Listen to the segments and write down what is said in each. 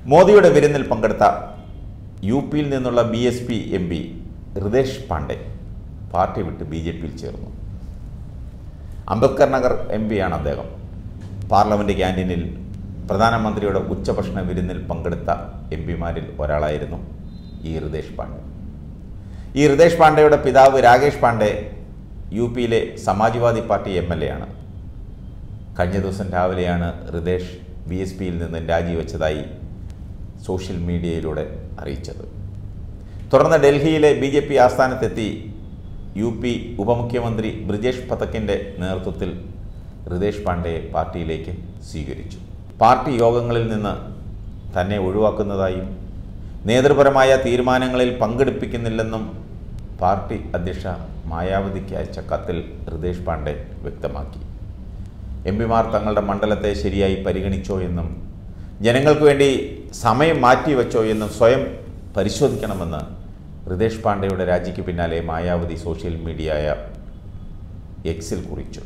മോദിയുടെ വിരുന്നിൽ പങ്കെടുത്ത യു പിയിൽ നിന്നുള്ള B S P M P Hridesh Pandey party വിട്ട് ബി ജെ പിയിൽ ചേർന്നു അംബേദ്കർ നഗർ എം പിയാണ് അദ്ദേഹം പാർലമെൻറ്റ് ക്യാൻറ്റീനിൽ പ്രധാനമന്ത്രിയുടെ ഉച്ചഭക്ഷണ വിരുന്നിൽ പങ്കെടുത്ത എം പിമാരിൽ ഒരാളായിരുന്നു ഈ ഹൃദേശ് പാണ്ഡെ ഈ ഹൃദേശ് പാണ്ഡെയുടെ പിതാവ് രാകേഷ് പാണ്ഡെ യു പിയിലെ Samajwadi party M L A ആണ് കഴിഞ്ഞ ദിവസം രാവിലെയാണ് ഹൃദേശ് ബി എസ് പിയിൽ നിന്ന് രാജിവെച്ചതായി സോഷ്യൽ മീഡിയയിലൂടെ അറിയിച്ചത് തുടർന്ന് ഡൽഹിയിലെ ബി ജെ പി ആസ്ഥാനത്തെത്തി യു പി ഉപമുഖ്യമന്ത്രി ബ്രിജേഷ് പതക്കിൻ്റെ നേതൃത്വത്തിൽ ഹൃദേശ് പാണ്ഡെയെ പാർട്ടിയിലേക്ക് സ്വീകരിച്ചു പാർട്ടി യോഗങ്ങളിൽ നിന്ന് തന്നെ ഒഴിവാക്കുന്നതായും നേതൃപരമായ തീരുമാനങ്ങളിൽ പങ്കെടുപ്പിക്കുന്നില്ലെന്നും പാർട്ടി അധ്യക്ഷ മായാവതിക്ക് അയച്ച കത്തിൽ ഹൃദേശ് പാണ്ഡെ വ്യക്തമാക്കി എം പിമാർ തങ്ങളുടെ മണ്ഡലത്തെ ശരിയായി പരിഗണിച്ചോ എന്നും ജനങ്ങൾക്ക് വേണ്ടി സമയം മാറ്റിവെച്ചോ എന്നും സ്വയം പരിശോധിക്കണമെന്ന് ഹൃദേശ് പാണ്ഡെയുടെ രാജിക്ക് പിന്നാലെ മായാവതി സോഷ്യൽ മീഡിയയായ എക്സിൽ കുറിച്ചു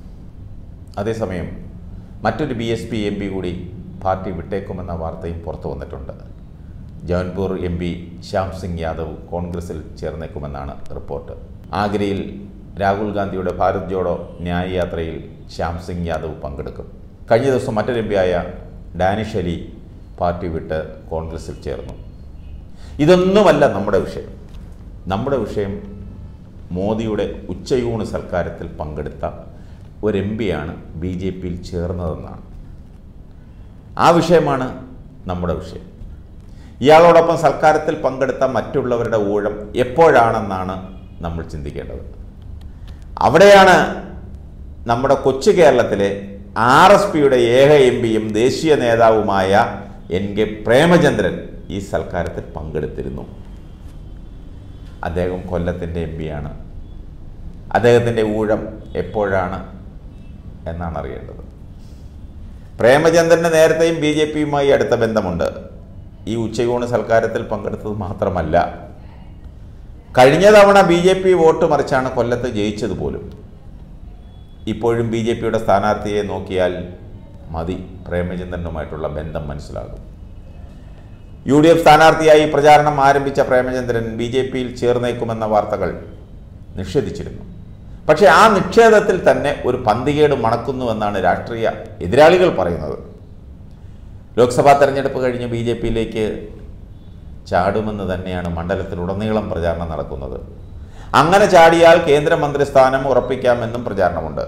അതേസമയം മറ്റൊരു B S P M P കൂടി പാർട്ടി വിട്ടേക്കുമെന്ന വാർത്തയും പുറത്തു വന്നിട്ടുണ്ട് ജൗൻപൂർ എം പി ശ്യാം സിംഗ് യാദവ് കോൺഗ്രസിൽ ചേർന്നേക്കുമെന്നാണ് റിപ്പോർട്ട് ആഗ്രയിൽ രാഹുൽ ഗാന്ധിയുടെ ഭാരത് ജോഡോ ന്യായ യാത്രയിൽ ശ്യാം സിംഗ് യാദവ് പങ്കെടുക്കും കഴിഞ്ഞ ദിവസം മറ്റൊരു എം പിയായ ഡാനിഷ് അലി പാർട്ടി വിട്ട് കോൺഗ്രസിൽ ചേർന്നു ഇതൊന്നുമല്ല നമ്മുടെ വിഷയം നമ്മുടെ വിഷയം മോദിയുടെ ഉച്ചയൂണ് സൽക്കാരത്തിൽ പങ്കെടുത്ത ഒരു എം പിയാണ് ബി ജെ പിയിൽ ചേർന്നതെന്നാണ് ആ വിഷയമാണ് നമ്മുടെ വിഷയം ഇയാളോടൊപ്പം സൽക്കാരത്തിൽ പങ്കെടുത്ത മറ്റുള്ളവരുടെ ഊഴം എപ്പോഴാണെന്നാണ് നമ്മൾ ചിന്തിക്കേണ്ടത് അവിടെയാണ് നമ്മുടെ കൊച്ചു കേരളത്തിലെ ആർ എസ് പിയുടെ ഏക എം പിയും ദേശീയ നേതാവുമായ എൻ കെ പ്രേമചന്ദ്രൻ ഈ സൽക്കാരത്തിൽ പങ്കെടുത്തിരുന്നു അദ്ദേഹം കൊല്ലത്തിൻ്റെ എം പിയാണ് അദ്ദേഹത്തിൻ്റെ ഊഴം എപ്പോഴാണ് എന്നാണ് അറിയേണ്ടത് പ്രേമചന്ദ്രന് നേരത്തെയും ബി ജെ പിയുമായി അടുത്ത ബന്ധമുണ്ട് ഈ ഉച്ചയൂണ് സൽക്കാരത്തിൽ പങ്കെടുത്തത് മാത്രമല്ല കഴിഞ്ഞ തവണ ബി ജെ പി വോട്ട് മറിച്ചാണ് കൊല്ലത്ത് ജയിച്ചത് പോലും ഇപ്പോഴും ബി ജെ പിയുടെ സ്ഥാനാർത്ഥിയെ നോക്കിയാൽ മതി പ്രേമചന്ദ്രനുമായിട്ടുള്ള ബന്ധം മനസ്സിലാകും യു ഡി എഫ് സ്ഥാനാർത്ഥിയായി പ്രചാരണം ആരംഭിച്ച പ്രേമചന്ദ്രൻ ബി ജെ പിയിൽ ചേർന്നേക്കുമെന്ന വാർത്തകൾ നിഷേധിച്ചിരുന്നു പക്ഷേ ആ നിഷേധത്തിൽ തന്നെ ഒരു പന്തികേട് മണക്കുന്നുവെന്നാണ് രാഷ്ട്രീയ എതിരാളികൾ പറയുന്നത് ലോക്സഭാ തെരഞ്ഞെടുപ്പ് കഴിഞ്ഞ് ബി ജെ പിയിലേക്ക് ചാടുമെന്ന് തന്നെയാണ് മണ്ഡലത്തിലുടനീളം പ്രചാരണം നടക്കുന്നത് അങ്ങനെ ചാടിയാൽ കേന്ദ്രമന്ത്രി സ്ഥാനം ഉറപ്പിക്കാമെന്നും പ്രചാരണമുണ്ട്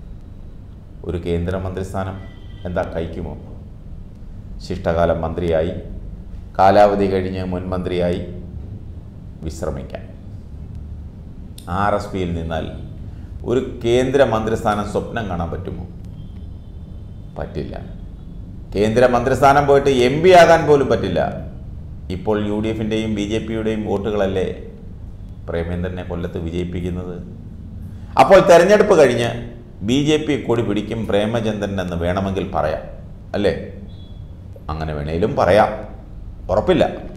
ഒരു കേന്ദ്രമന്ത്രി സ്ഥാനം എന്താ കഴിക്കുമോ ശിഷ്ടകാലം മന്ത്രിയായി കാലാവധി കഴിഞ്ഞ് മുൻ മന്ത്രിയായി വിശ്രമിക്കാൻ ആർ എസ് പിയിൽ നിന്നാൽ ഒരു കേന്ദ്ര മന്ത്രിസ്ഥാനം സ്വപ്നം കാണാൻ പറ്റുമോ പറ്റില്ല കേന്ദ്ര മന്ത്രിസ്ഥാനം പോയിട്ട് എം പി ആകാൻ പോലും പറ്റില്ല ഇപ്പോൾ യു ഡി എഫിൻ്റെയും ബി ജെ പിയുടെയും വോട്ടുകളല്ലേ പ്രേമേന്ദ്രനെ കൊല്ലത്ത് വിജയിപ്പിക്കുന്നത് അപ്പോൾ തെരഞ്ഞെടുപ്പ് കഴിഞ്ഞ് ബി ജെ പി കൊടി പിടിക്കും പ്രേമചന്ദ്രൻ എന്ന് വേണമെങ്കിൽ പറയാം അല്ലേ അങ്ങനെ വേണേലും പറയാം ഉറപ്പില്ല